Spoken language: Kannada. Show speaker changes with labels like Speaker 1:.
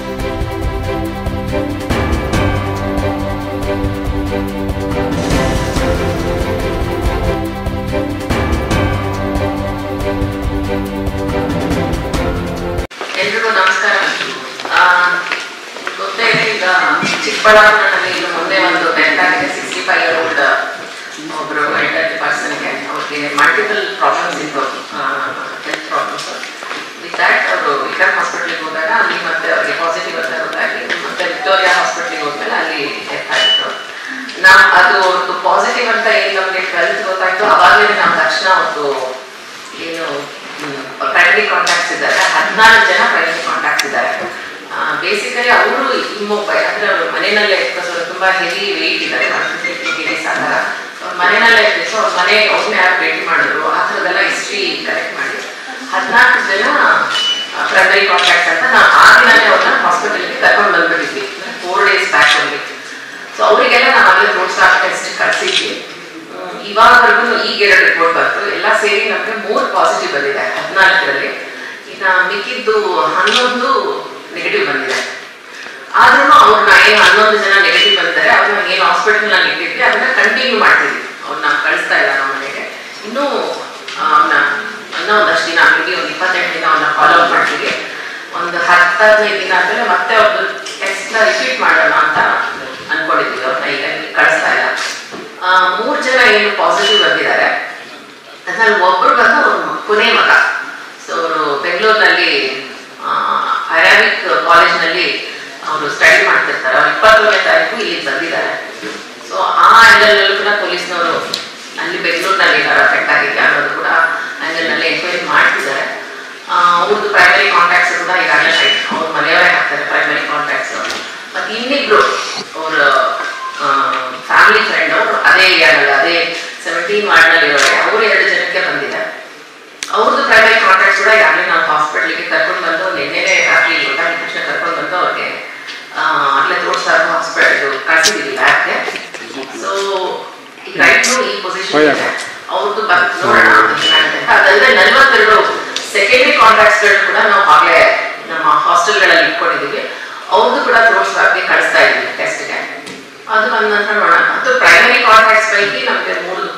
Speaker 1: ಎಲ್ರಿಗೂ ನಮಸ್ಕಾರ ಆ, ಗೊತ್ತೇ ಇದೆ ಈಗ ಚಿಕ್ಕಬಳ್ಳಾಪುರದಲ್ಲಿ ಈಗ ಮೊನ್ನೆ ಒಂದು ಡೆತ್ ಆಗಿದೆ ಸಿಕ್ಸ್ಟಿ ಫೈವ್ ಇಯರ್ ಓಲ್ಡ್ ಒಬ್ರು ಎಲ್ಡರ್ಲಿ ಪರ್ಸನ್ಗೆ ಅವ್ರಿಗೆ ಮಲ್ಟಿಪಲ್ ಪ್ರಾಬ್ಲಮ್ಸ್ ಇತ್ತು ಹೆಲ್ತ್ ಪ್ರಾಬ್ಲಮ್ಸ್ ವಿತ್ ದ್ಯಾಟ್ ಅವರು ವಿಕ್ರಮ್ ಹಾಸ್ಪಿಟ್ಲಿಗೆ ಹೋದಾಗ ಅಲ್ಲಿ ಮತ್ತೆ ಅವ್ರಿಗೆ ಪಾಸಿಟಿವ್ ಅಂತ ಗೊತ್ತಾಗಿ ಮತ್ತೆ ವಿಕ್ಟೋರಿಯಾ ಹಾಸ್ಪಿಟ್ಲಿಗೆ ಹೋದ್ಮೇಲೆ ಅಲ್ಲಿ ಡೆತ್ ಆಗಿತ್ತು ನಾವು ಅದು ಅವ್ರದ್ದು ಪಾಸಿಟಿವ್ ಅಂತ ಏನು ನಮಗೆ ಟ್ವೆಲ್ತ್ ಗೊತ್ತಾಯ್ತು ಅವಾಗಲೇ ನಾವು ತಕ್ಷಣ ಅವತ್ತು ಏನು ಪ್ರೈಮರಿ ಕಾಂಟ್ಯಾಕ್ಟ್ಸ್ ಇದ್ದಾರೆ ಹದಿನಾಲ್ಕು ಜನ ಪ್ರೈಮರಿ ಕಾಂಟ್ಯಾಕ್ಟ್ಸ್ ಇದ್ದಾರೆ ಬೇಸಿಕಲಿ ಅವರು ಇಮ್ಮೊಬೈಲ್ ಅಂದ್ರೆ ಅವರು ಮನೆಯಲ್ಲೇ ಇರ್ತಾರೆ ತುಂಬಾ ಹೆವಿ ವೆಯ್ಟ್ ಇದ್ದಾರೆ ಕೆಜಿಸ್ ಆ ಥರ ಅವ್ರ ಮನೆಯಲ್ಲೇ ಇರ್ತಾರೆ ಸೊ ಅವ್ರ ಮನೆ ಅವ್ರನ್ನ ಯಾರು ಭೇಟಿ ಮಾಡಿದ್ರು ಆ ಥರದ್ದೆಲ್ಲ ಹಿಸ್ಟ್ರಿ ಕಲೆಕ್ಟ್ ಮಾಡಿ ಹದಿನಾಲ್ಕು ಜನ ಪ್ರೈಮರಿ ಕಾಂಟ್ಯಾಕ್ಟ್ಸ್ ಅಂತ ನಾವು ಆ ದಿನನೇ ಅವ್ರನ್ನ ಹಾಸ್ಪಿಟಲ್ಗೆ ಕರ್ಕೊಂಡು ಬಂದ್ಬಿಟ್ಟಿದ್ವಿ ಫೋರ್ ಡೇಸ್ ಬ್ಯಾಕ್ ಅಲ್ಲಿ ಸೊ ಅವರಿಗೆಲ್ಲ ನಾವು ಅಲ್ಲೇ ರೋಡ್ ಸ್ಟಾಪ್ ಟೆಸ್ಟ್ ಕಳಿಸಿದ್ವಿ ಇವಾಗವರೆಗೂ ಈಗ ಎರಡು ರಿಪೋರ್ಟ್ ಬಂತು ಎಲ್ಲ ಸೇರಿ ನಮಗೆ ಮೂರು ಪಾಸಿಟಿವ್ ಬಂದಿದೆ ಹದಿನಾಲ್ಕರಲ್ಲಿ ಇನ್ನು ಮಿಕ್ಕಿದ್ದು ಹನ್ನೊಂದು ನೆಗೆಟಿವ್ ಬಂದಿದೆ ಆದ್ರೂ ಅವ್ರನ್ನ ಏನು ಹನ್ನೊಂದು ಜನ ನೆಗೆಟಿವ್ ಬಂದಿದ್ದಾರೆ ಅವ್ರನ್ನ ಏನು ಹಾಸ್ಪಿಟಲ್ನಲ್ಲಿ ಇಟ್ಟಿದ್ವಿ ಅದನ್ನ ಕಂಟಿನ್ಯೂ ಮಾಡ್ತೀವಿ ಅವ್ರನ್ನ ಕಳಿಸ್ತಾ ಇಲ್ಲ ನಮ್ಮ ಮನೆಗೆ ಇನ್ನೂ ಅವನ್ನ ಇನ್ನೂ ಒಂದಷ್ಟು ದಿನ ಆಗಿ ಒಂದು ಇಪ್ಪತ್ತೆಂಟು ದಿನ ಅವನ್ನ ಫಾಲೋ ಅಪ್ ಮಾಡ್ತೀವಿ ಒಂದು ಹತ್ತು ಹದಿನೈದು ದಿನ ಆದ್ಮೇಲೆ ಮತ್ತೆ ಅವ್ರದ್ದು ಟೆಸ್ಟ್ ರಿಪೀಟ್ ಮಾಡೋಣ ಅಂತ ಅನ್ಕೊಂಡಿದ್ವಿ ಅವ್ರನ್ನ ಈಗ ಕಳಿಸ್ತಾ ಇಲ್ಲ ಆ, ಮೂರ್ ಜನ ಏನು ಪಾಸಿಟಿವ್ ಬಂದಿದ್ದಾರೆ ಅದ್ರಲ್ಲಿ ಒಬ್ರು ಬಂದು ಅವ್ರ ಕೊನೆ ಮಗ ಸೊ ಅವರು ಬೆಂಗಳೂರಿನಲ್ಲಿ ಅರಾಬಿಕ್ ಕಾಲೇಜ್ನಲ್ಲಿ ಅವರು ಸ್ಟಡಿ ಮಾಡ್ತಿರ್ತಾರೆ ಅವ್ರು ಇಪ್ಪತ್ತೊಂದನೇ ತಾರೀಕು ಇಲ್ಲಿ ಬಂದಿದ್ದಾರೆ ಸೊ ಆ ಆ್ಯಂಗಲ್ನಲ್ಲೂ ಕೂಡ ಪೊಲೀಸ್ನವರು ಅಲ್ಲಿ ಬೆಂಗಳೂರಿನಲ್ಲಿ ಏನಾರು ಅಫೆಕ್ಟ್ ಆಗಿದೆ ಅನ್ನೋದು ಕೂಡ ಆ್ಯಂಗಲ್ನಲ್ಲಿ ಎಂಕ್ವೈರಿ ಮಾಡ್ತಿದ್ದಾರೆ ಆ, ಅವ್ರದ್ದು ಪ್ರೈಮರಿ ಕಾಂಟ್ಯಾಕ್ಟ್ಸ್ ಕೂಡ ಈಗಾಗಲೇ ಅವ್ರ ಮನೆಯವರೇ ಹಾಕ್ತಾರೆ ಪ್ರೈಮರಿ ಕಾಂಟ್ಯಾಕ್ಟ್ಸ್ ಮತ್ತು ಇನ್ನಿಬ್ರು ಅವ್ರ ಫ್ಯಾಮಿಲಿ ಫ್ರೆಂಡ್ ಅವರು ಅದೇ ಏರಿಯಾದಲ್ಲಿ ಅದೇ ಸೆವೆಂಟೀನ್ ವಾರ್ಡ್ನಲ್ಲಿ ಇರೋರೆ ಅವರು ಎರಡು ಜನಕ್ಕೆ ಬಂದಿದೆ ಅವ್ರದ್ದು ಪ್ರೈಮರಿ ಕಾಂಟ್ಯಾಕ್ಟ್ಸ್ ಕೂಡ ಈಗಾಗಲೇ ನಾವು ಹಾಸ್ಪಿಟ್ಲಿಗೆ ಕರ್ಕೊಂಡು ಬಂದು ನಿನ್ನೆನೆ ರಾತ್ರಿ ಗೊತ್ತಾಗಿದ ತಕ್ಷಣ ಕರ್ಕೊಂಡು ಬಂದು ಅವ್ರಿಗೆ ಆಗಲೇ ತೋರಿಸಾಗ ಹಾಸ್ಪಿಟಲ್ ಕಳಿಸಿದ್ದೀವಿ ಲ್ಯಾಬ್ಗೆ ಸೊ ಈಗ ರೈಟ್ ಈ ಪೊಸಿಷನ್ ಇದೆ ಅವ್ರದ್ದು ಬಂದು ನೋಡೋಣ ಏನಾಗುತ್ತೆ ಅಂತ ಅದಲ್ಲದೆ ನಲವತ್ತೆರಡು ಸೆಕೆಂಡರಿ ಕಾಂಟ್ಯಾಕ್ಟ್ಸ್ಗಳು ಕೂಡ ನಾವು ಆಗಲೇ ನಮ್ಮ ಹಾಸ್ಟೆಲ್ಗಳಲ್ಲಿ ಇಟ್ಕೊಂಡಿದ್ದೀವಿ ಅವ್ರದ್ದು ಕೂಡ ತೋರಿಸ್ದಾಗೆ ಕಳಿಸ್ತಾ ಇದ್ದೀವಿ ಟೆಸ್ಟ್ಗೆ ಅದು ಬಂದ ನಂತರ ನೋಡೋಣ ಮತ್ತು ಪ್ರೈಮರಿ ಕಾಂಟ್ಯಾಕ್ಟ್ಸ್ ಪೈಕಿ ನಮಗೆ ಮೂರು